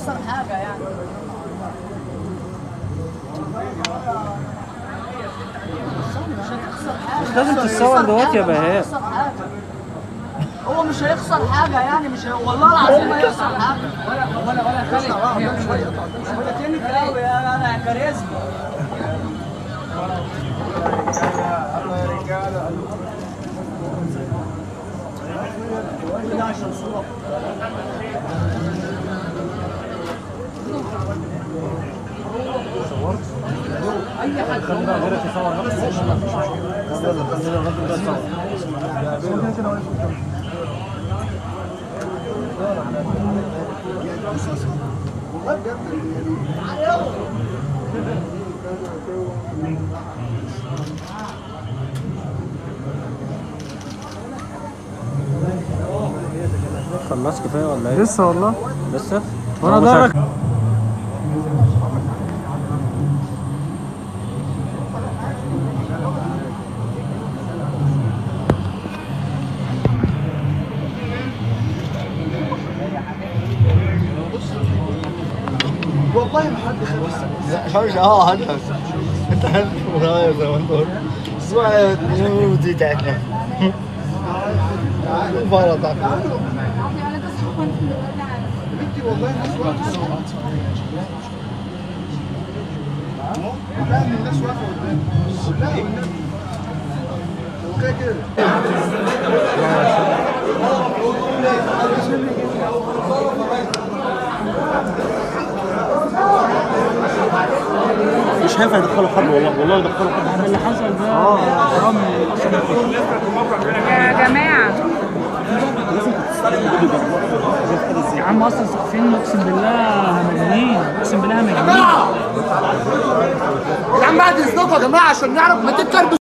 هيخسر حاجه يعني مش هتخسر حاجه مش لازم تتصور دلوقتي يا بهاء. هيخسر حاجه هو مش هيخسر حاجه يعني مش هي... والله العظيم ما هيخسر حاجه ولا ولا ولا خالد ولا تاني كلاوي انا يا كاريزما كل ده عشان صورة اي حد خلاص كفايه ولا ايه؟ لسه والله لسه؟ وانا هو مش ضهرك والله ما حد خد مش اه هدف انت هدف ورايا زي ما انت قلت اسمع دي بتاعتنا فرطك بنتي والله الناس واقفه لا من الناس واقفه قدامي لا والنبي هو كده كده مش هينفع يدخلوا حد والله والله يدخلوا حد اللي حصل ده حرام اصلا يا جماعة يا عم اصلا صحفيين اقسم بالله مجانين اقسم بالله مجانين يا عم بعد اذنكم يا جماعه عشان نعرف ما تتكربس